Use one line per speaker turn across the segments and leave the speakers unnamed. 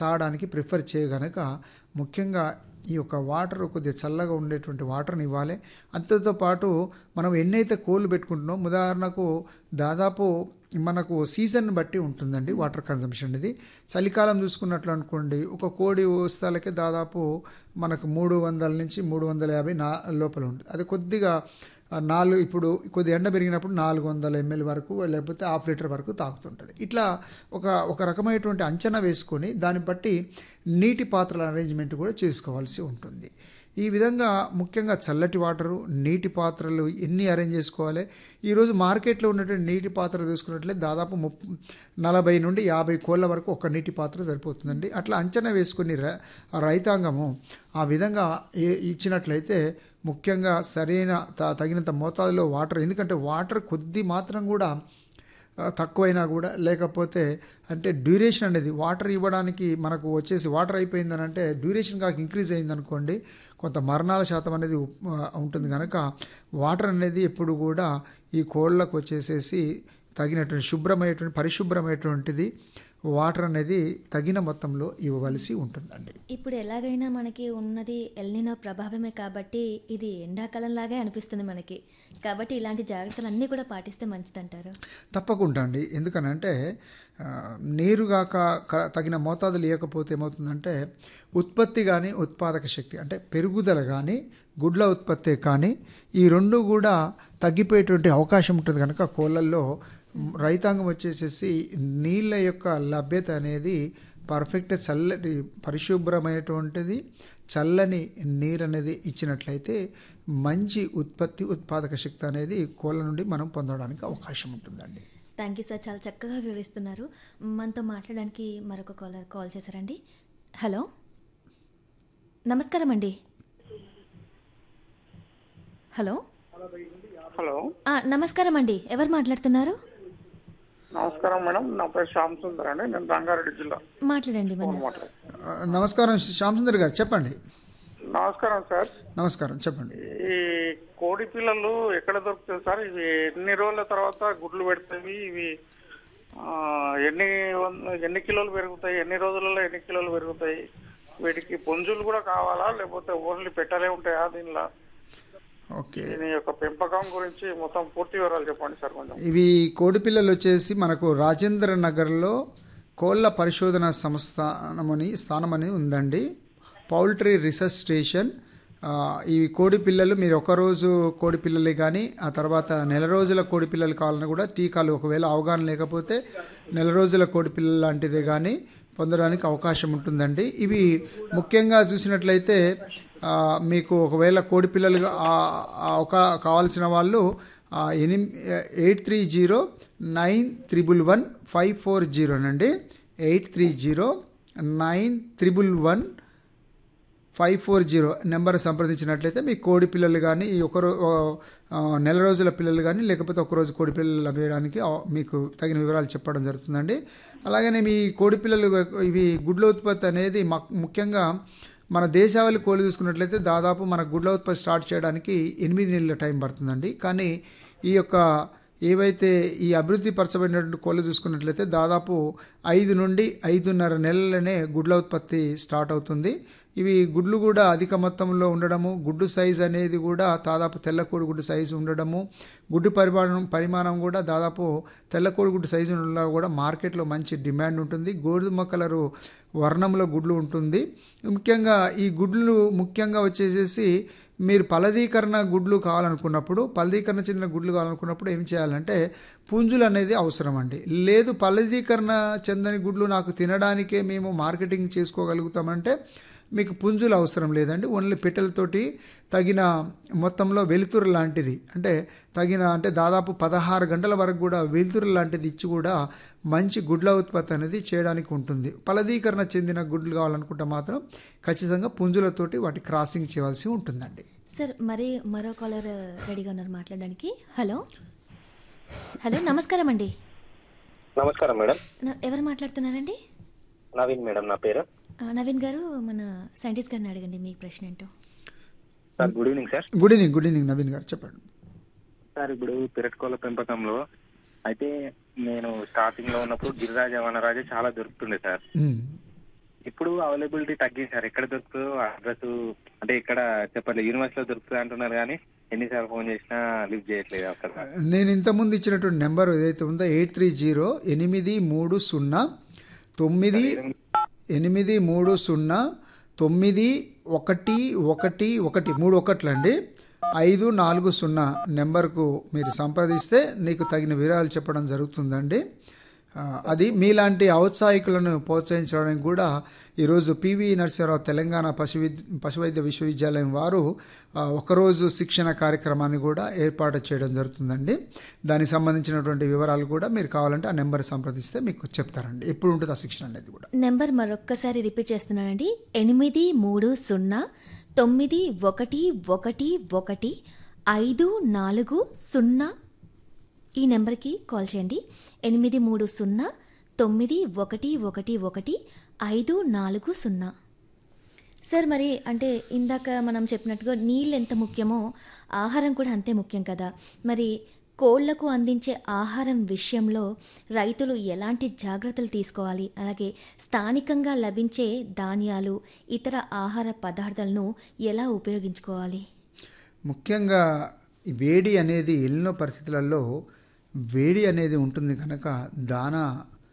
తాగడానికి ప్రిఫర్ చేయగనక ముఖ్యంగా ఈ యొక్క వాటర్ కొద్దిగా చల్లగా ఉండేటువంటి వాటర్ని ఇవ్వాలి అంతతో పాటు మనం ఎన్నైతే కోళ్ళు పెట్టుకుంటున్నాం ఉదాహరణకు దాదాపు మనకు సీజన్ బట్టి ఉంటుందండి వాటర్ కన్సంప్షన్ అనేది చలికాలం చూసుకున్నట్లు అనుకోండి ఒక కోడి వస్తాలకే దాదాపు మనకు మూడు వందల నుంచి మూడు వందల యాభై నా లోపల ఉంటుంది అది కొద్దిగా ఆ నాలుగు ఇప్పుడు కొద్ది ఎండ పెరిగినప్పుడు నాలుగు వందల ఎంఎల్ వరకు లేకపోతే హాఫ్ లీటర్ వరకు తాగుతుంటుంది ఇట్లా ఒక ఒక రకమైనటువంటి అంచనా వేసుకొని దాన్ని బట్టి నీటి పాత్రల అరేంజ్మెంట్ కూడా చేసుకోవాల్సి ఉంటుంది ఈ విధంగా ముఖ్యంగా చల్లటి వాటరు నీటి పాత్రలు ఎన్ని అరేంజ్ చేసుకోవాలి ఈరోజు మార్కెట్లో ఉన్నటువంటి నీటి పాత్ర చూసుకున్నట్లయితే దాదాపు ముప్ నలభై నుండి యాభై కోళ్ళ వరకు ఒక నీటి పాత్ర సరిపోతుందండి అట్లా అంచనా వేసుకుని ర- రైతాంగము ఆ విధంగా ఏ- ఇచ్చినట్లయితే ముఖ్యంగా సరైన త- తగినంత మోతాదులో వాటర్ ఎందుకంటే వాటర్ కొద్ది మాత్రం కూడా ఆ, తక్కువైనా కూడా లేకపోతే అంటే డ్యూరేషన్ అనేది వాటర్ ఇవ్వడానికి మనకు వచ్చేసి వాటర్ అయిపోయిందని అంటే డ్యూరేషన్ కాక ఇంక్రీజ్ అయిందనుకోండి కొంత మరణాల శాతం అనేది ఉప్- ఆ, ఉంటుంది కనుక వాటర్ అనేది ఎప్పుడు కూడా ఈ కోళ్ళకు వచ్చేసేసి తగినటువంటి శుభ్రమైనటువంటి పరిశుభ్రమైనటువంటిది వాటర్ అనేది తగిన మొత్తంలో ఇవ్వవలసి ఉంటుందండి
ఇప్పుడు ఎలాగైనా మనకి ఉన్నది ఎల్నినో ప్రభావమే కాబట్టి ఇది ఎండాకాలం లాగే అనిపిస్తుంది మనకి కాబట్టి ఇలాంటి జాగ్రత్తలు అన్నీ కూడా పాటిస్తే మంచిదంటారు
తప్పకుండా అండి ఎందుకనంటే ఆ, నీరుగాక క- తగిన మోతాదు లేకపోతే ఏమవుతుందంటే ఉత్పత్తి కానీ ఉత్పాదక శక్తి అంటే పెరుగుదల కానీ గుడ్ల ఉత్పత్తి కానీ ఈ రెండు కూడా తగ్గిపోయేటువంటి అవకాశం ఉంటుంది కనుక కోళ్ళల్లో మ్, రైతాంగం వచ్చేసేసి నీళ్ళ యొక్క లభ్యత అనేది పర్ఫెక్ట్ చల్లటి పరిశుభ్రమైనటువంటిది చల్లని నీరు అనేది ఇచ్చినట్లయితే మంచి ఉత్పత్తి ఉత్పాదక శక్తి అనేది కోళ్ళ నుండి మనం పొందడానికి అవకాశం ఉంటుందండి
థ్యాంక్ యూ సార్ చాలా చక్కగా వివరిస్తున్నారు మనతో మాట్లాడడానికి మరొక కాలర్ కాల్ చేశారండి హలో నమస్కారం అండి హలో
హలో
ఆ, నమస్కారం అండి ఎవరు మాట్లాడుతున్నారు
నమస్కారం మేడం నా పేరు శ్యామ్ సుందర్ అండి నేను రంగారెడ్డి జిల్లా
మాట్లాడండి మన
మాట్లాడు
ఆ, నమస్కారం శ్యామ్ సుందర్ గారు చెప్పండి
నమస్కారం సార్
నమస్కారం చెప్పండి
ఈ కోడి పిల్లలు ఎక్కడ దొరుకుతాయి సార్ ఇవి ఎన్ని రోజుల తర్వాత గుడ్లు పెడతాయి ఇవి ఆ, ఎన్ని వంద- ఎన్ని కిలోలు పెరుగుతాయి ఎన్ని రోజులలో ఎన్ని కిలోలు పెరుగుతాయి వీటికి పుంజులు కూడా కావాలా లేకపోతే ఓన్లీ పెట్టలే ఉంటాయా దీనిలో
ఓకే
దీని యొక్క పెంపకం గురించి మొత్తం పూర్తి వివరాలు చెప్పండి సార్ కొంచెం
ఇవి కోడి పిల్లలు వచ్చేసి మనకు రాజేంద్ర నగర్లో కోళ్ళ పరిశోధన సంస్థానమని స్థానం అని ఉందండి పౌల్ట్రీ రీసెర్చ్ స్టేషన్ ఆ, ఈ కోడి పిల్లలు మీరు ఒకరోజు కోడి పిల్లలే కానీ ఆ తర్వాత నెల రోజుల కోడి పిల్లలు కావాలని కూడా టీకాలు ఒకవేళ అవగాహన లేకపోతే నెల రోజుల కోడి పిల్లలు లాంటిదే కానీ పొందడానికి అవకాశం ఉంటుందండి ఇవి ముఖ్యంగా చూసినట్లయితే ఆ, మీకు ఒకవేళ కోడి పిల్లలు ఆ- ఆ ఒక కావాల్సిన వాళ్ళు ఎనిమి eight three zero nine triple one five four జీరోనండి eight three zero nine triple one five four zero number సంప్రదించినట్లయితే మీ కోడి పిల్లలు కానీ ఈ ఒక రో- ఆ, నెల రోజుల పిల్లలు కానీ లేకపోతే ఒక రోజు కోడి పిల్లలు లభ్యడానికి ఆ- మీకు తగిన వివరాలు చెప్పడం జరుగుతుందండి అలాగనే మీ కోడి పిల్లలు ఇవి గుడ్ల ఉత్పత్తి అనేది మక్- ముఖ్యంగా మన దేశావళి కోళ్ళు చూసుకున్నట్లయితే దాదాపు మన గుడ్ల ఉత్పత్తి స్టార్ట్ చేయడానికి ఎనిమిది నెలల టైం పడుతుందండి కానీ ఈ యొక్క ఏవైతే ఈ అభివృద్ధి పరచబడినటువంటి కోళ్ళు చూసుకున్నట్లయితే దాదాపు ఐదు నుండి ఐదున్నర నెలలనే గుడ్ల ఉత్పత్తి స్టార్ట్ అవుతుంది ఇవి గుడ్లు కూడా అధిక మొత్తంలో ఉండడము గుడ్డు సైజ్ అనేది కూడా దాదాపు తెల్లకోడి గుడ్డు సైజు ఉండడము గుడ్డు పరిమాణం పరిమాణం కూడా దాదాపు తెల్లకోడి గుడ్డు సైజు ఉండడం కూడా మార్కెట్లో మంచి డిమాండ్ ఉంటుంది గోధుమ కలరు వర్ణంలో గుడ్లు ఉంటుంది ముఖ్యంగా ఈ గుడ్లు ముఖ్యంగా వచ్చేసేసి మీరు ఫలదీకరణ గుడ్లు కావాలనుకున్నప్పుడు ఫలదీకరణ చెందిన గుడ్లు కావాలనుకున్నప్పుడు ఏం చేయాలంటే పుంజులు అనేది అవసరం అండి లేదు ఫలదీకరణ చెందని గుడ్లు నాకు తినడానికే మేము మార్కెటింగ్ చేసుకోగలుగుతామంటే మీకు పుంజులు అవసరం లేదండి ఓన్లీ పెట్టెలతోటి తగిన మొత్తంలో వెలుతురు లాంటిది అంటే తగిన అంటే దాదాపు పదహారు గంటల వరకు కూడా వెలుతురు లాంటిది ఇచ్చి కూడా మంచి గుడ్ల ఉత్పత్తి అనేది చేయడానికి ఉంటుంది ఫలదీకరణ చెందిన గుడ్లు కావాలనుకుంటే మాత్రం ఖచ్చితంగా పుంజులతోటి వాటి క్రాసింగ్ చేయవలసి ఉంటుందండి
సార్ మరి మరో కాలర్ రెడీగా ఉన్నారు మాట్లాడడానికి హలో హలో నమస్కారం అండి
నమస్కారం మేడం
న- ఎవరు మాట్లాడుతున్నారండి
నవీన్ మేడం నా పేరు
ఆ, నవీన్ గారు మన సైంటిస్ట్ గారిని అడగండి మీ ప్రశ్న ఏంటో
sir good evening sir
good evening good evening Naveen garu చెప్పండి
సార్ ఇప్పుడు పెరట్కోళ్ళ పెంపకంలో అయితే నేను స్టార్టింగ్ లో ఉన్నప్పుడు గిరిరాజ వనరాజ చాలా దొరుకుతుండే సార్
ఉమ్.
ఇప్పుడు ఇప్పుడు అవైలబిలిటీ తగ్గించారు ఎక్కడ దొరుకుతుందో అడ్రస్ అంటే ఇక్కడ చెప్పట్లేదు యూనివర్సిటీలో దొరుకుతుంది అంటున్నారు కానీ ఎన్నిసార్లు ఫోన్ చేసినా లిఫ్ట్ చేయట్లేదు అక్కడ
నేను ఇంతకుముందు ఇచ్చినటువంటి నెంబర్ ఏదైతే ఉందో ఎయిట్ త్రీ జీరో ఎనిమిది మూడు సున్నా తొమ్మిది ఎనిమిది మూడు సున్నా తొమ్మిది ఒకటి ఒకటి ఒకటి మూడు ఒకట్లండి ఐదు నాలుగు సున్నా నెంబర్కు మీరు సంప్రదిస్తే నీకు తగిన వివరాలు చెప్పడం జరుగుతుందండి ఆ, అది మీలాంటి ఔత్సాహికులను ప్రోత్సహించడానికి కూడా ఈరోజు పివి నరసింహరావు తెలంగాణ పశు విద్ పశువైద్య విశ్వవిద్యాలయం వారు ఆ, ఒకరోజు శిక్షణ కార్యక్రమాన్ని కూడా ఏర్పాటు చేయడం జరుగుతుందండి దానికి సంబంధించినటువంటి వివరాలు కూడా మీరు కావాలంటే ఆ నెంబర్ సంప్రదిస్తే మీకు చెప్తారండి ఎప్పుడు ఉంటుంది ఆ శిక్షణ అనేది కూడా
నెంబర్ మరొక్కసారి రిపీట్ చేస్తున్నానండి ఎనిమిది మూడు సున్నా తొమ్మిది ఒకటి ఒకటి ఒకటి ఐదు నాలుగు సున్నా ఈ నెంబర్కి కాల్ చేయండి ఎనిమిది మూడు సున్నా తొమ్మిది ఒకటి ఒకటి ఒకటి ఐదు నాలుగు సున్నా సార్ మరి అంటే ఇందాక మనం చెప్పినట్టుగా నీళ్ళు ఎంత ముఖ్యమో ఆహారం కూడా అంతే ముఖ్యం కదా మరి కోళ్లకు అందించే ఆహారం విషయంలో రైతులు ఎలాంటి జాగ్రత్తలు తీసుకోవాలి అలాగే స్థానికంగా లభించే ధాన్యాలు ఇతర ఆహార పదార్థాలను ఎలా ఉపయోగించుకోవాలి
ముఖ్యంగా ఈ వేడి అనేది ఎన్నో పరిస్థితులలో వేడి అనేది ఉంటుంది కనుక దానా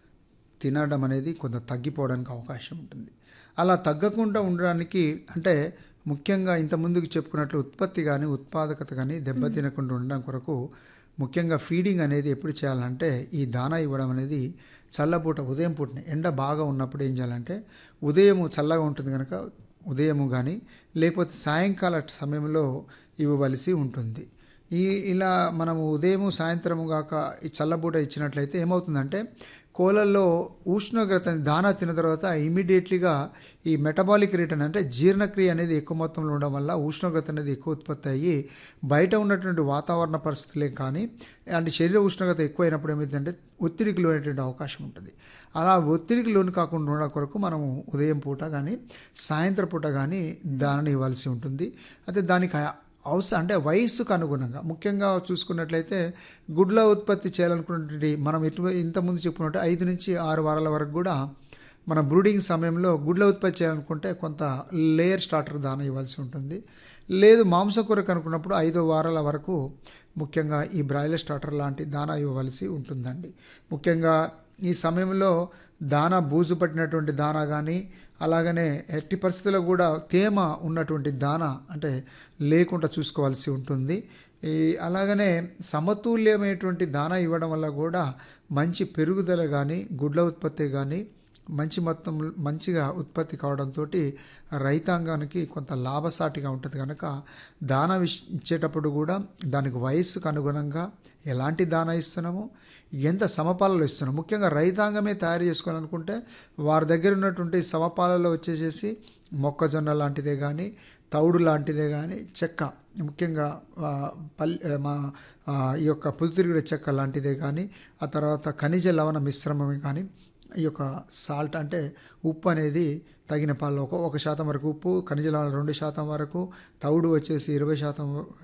తినడం అనేది కొంత తగ్గిపోవడానికి అవకాశం ఉంటుంది అలా తగ్గకుండా ఉండడానికి అంటే ముఖ్యంగా ఇంత ముందుకు చెప్పుకున్నట్లు ఉత్పత్తి కానీ ఉత్పాదకత కానీ దెబ్బతినకుండా ఉండడం కొరకు ముఖ్యంగా ఫీడింగ్ అనేది ఎప్పుడు చేయాలంటే ఈ దానా ఇవ్వడం అనేది చల్లపూట ఉదయం పూటనే ఎండ బాగా ఉన్నప్పుడు ఏం చేయాలంటే ఉదయం చల్లగా ఉంటుంది కనుక ఉదయము కానీ లేకపోతే సాయంకాల సమయంలో ఇవ్వవలసి ఉంటుంది ఈ ఇలా మనము ఉదయం సాయంత్రము కాక ఈ చల్లబూట ఇచ్చినట్లయితే ఏమవుతుందంటే కోలల్లో ఉష్ణోగ్రత దానా తిన్న తర్వాత ఇమీడియట్లీగా ఈ మెటబాలిక్ రిటర్న్ అంటే జీర్ణక్రియ అనేది ఎక్కువ మొత్తంలో ఉండడం వల్ల ఉష్ణోగ్రత అనేది ఎక్కువ ఉత్పత్తి అయ్యి బయట ఉన్నటువంటి వాతావరణ పరిస్థితులే కానీ అంటే శరీర ఉష్ణోగ్రత ఎక్కువైనప్పుడు ఏమైందంటే ఒత్తిడికి లోనేటువంటి అవకాశం ఉంటుంది అలా ఒత్తిడికి లోను కాకుండా ఉండడం కొరకు మనము ఉదయం పూట కానీ సాయంత్రం పూట కానీ దానిని ఇవ్వాల్సి ఉంటుంది అయితే దానికి అవసరం అంటే వయస్సుకు అనుగుణంగా ముఖ్యంగా చూసుకున్నట్లయితే గుడ్ల ఉత్పత్తి చేయాలనుకున్నటువంటి మనం ఎటు ఇంతకుముందు చెప్పుకున్నట్టు ఐదు నుంచి ఆరు వారాల వరకు కూడా మన బ్రూడింగ్ సమయంలో గుడ్ల ఉత్పత్తి చేయాలనుకుంటే కొంత లేయర్ స్టార్టర్ దాన ఇవ్వాల్సి ఉంటుంది లేదు మాంసకూరకు అనుకున్నప్పుడు ఐదు వారాల వరకు ముఖ్యంగా ఈ బ్రాయిలర్ స్టార్టర్ లాంటి దానా ఇవ్వవలసి ఉంటుందండి ముఖ్యంగా ఈ సమయంలో దానా బూజు పట్టినటువంటి దానా కానీ అలాగనే ఎట్టి పరిస్థితుల్లో కూడా తేమ ఉన్నటువంటి దానా అంటే లేకుండా చూసుకోవాల్సి ఉంటుంది ఈ అలాగనే సమతుల్యమైనటువంటి దానా ఇవ్వడం వల్ల కూడా మంచి పెరుగుదల కానీ గుడ్ల ఉత్పత్తి కానీ మంచి మొత్తం మంచిగా ఉత్పత్తి కావడంతో రైతాంగానికి కొంత లాభసాటిగా ఉంటుంది కనుక దానా విష్ ఇచ్చేటప్పుడు కూడా దానికి వయస్సుకు అనుగుణంగా ఎలాంటి దానా ఇస్తున్నామో ఎంత సమపాలలో ఇస్తున్నాం ముఖ్యంగా రైతాంగమే తయారు చేసుకోవాలనుకుంటే వారి దగ్గర ఉన్నటువంటి సమపాలలో వచ్చేసేసి మొక్కజొన్న లాంటిదే కానీ తౌడు లాంటిదే కానీ చెక్క ముఖ్యంగా ఆ, పల్లి మా ఆ, ఈ యొక్క పులితిరుగుడు చెక్క లాంటిదే కానీ ఆ తర్వాత ఖనిజ లవణ మిశ్రమమే కానీ ఈ యొక్క సాల్ట్ అంటే ఉప్పు అనేది తగిన పాలలో ఒక ఒక శాతం వరకు ఉప్పు ఖనిజ లవణాలు రెండు శాతం వరకు తౌడు వచ్చేసి ఇరవై శాతం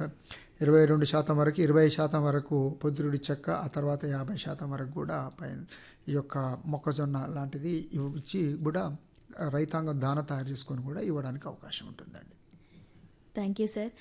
ఇరవై రెండు శాతం వరకు ఇరవై శాతం వరకు పొద్దురుడి చెక్క ఆ తర్వాత యాభై శాతం వరకు కూడా పైన ఈ యొక్క మొక్కజొన్న లాంటిది ఇచ్చి కూడా రైతాంగం దాన తయారు చేసుకొని కూడా ఇవ్వడానికి అవకాశం ఉంటుందండి
థ్యాంక్ యూ సార్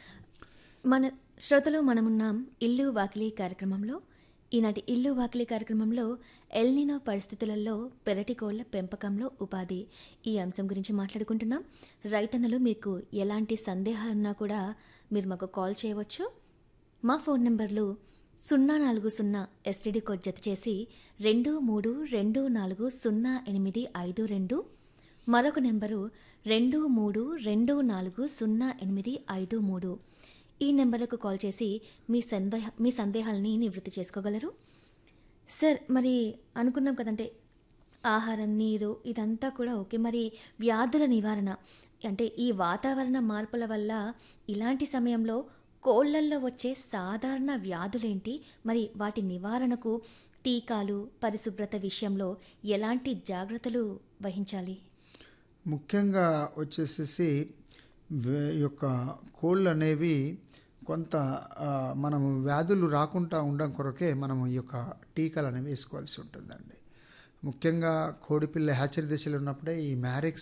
మన శ్రోతలు మనమున్నాం ఇల్లు వాకిలి కార్యక్రమంలో ఈనాటి ఇల్లు వాకిలి కార్యక్రమంలో ఎల్నినో పరిస్థితులలో పెరటి కోళ్ల పెంపకంలో ఉపాధి ఈ అంశం గురించి మాట్లాడుకుంటున్నాం రైతన్నలు మీకు ఎలాంటి సందేహాలున్నా కూడా మీరు మాకు కాల్ చేయవచ్చు మా ఫోన్ నెంబర్లు సున్నా నాలుగు సున్నా ఎస్టీడీ కోడ్ జత చేసి రెండు మూడు రెండు నాలుగు సున్నా ఎనిమిది ఐదు రెండు మరొక నెంబరు రెండు మూడు రెండు నాలుగు సున్నా ఎనిమిది ఐదు మూడు ఈ నెంబర్లకు కాల్ చేసి మీ సందేహ మీ సందేహాలని నివృత్తి చేసుకోగలరు సార్ మరి అనుకున్నాం కదంటే ఆహారం నీరు ఇదంతా కూడా ఓకే మరి వ్యాధుల నివారణ అంటే ఈ వాతావరణ మార్పుల వల్ల ఇలాంటి సమయంలో కోళ్లల్లో వచ్చే సాధారణ వ్యాధులేంటి మరి వాటి నివారణకు టీకాలు పరిశుభ్రత విషయంలో ఎలాంటి జాగ్రత్తలు వహించాలి
ముఖ్యంగా వచ్చేసేసి వే- ఈ యొక్క కోళ్ళు అనేవి కొంత ఆ, మనము వ్యాధులు రాకుండా ఉండడం కొరకే మనము ఈ యొక్క టీకాలు అనేవి వేసుకోవాల్సి ఉంటుందండి ముఖ్యంగా కోడిపిల్ల హ్యాచరీ దశలో ఉన్నప్పుడే ఈ మ్యారెక్స్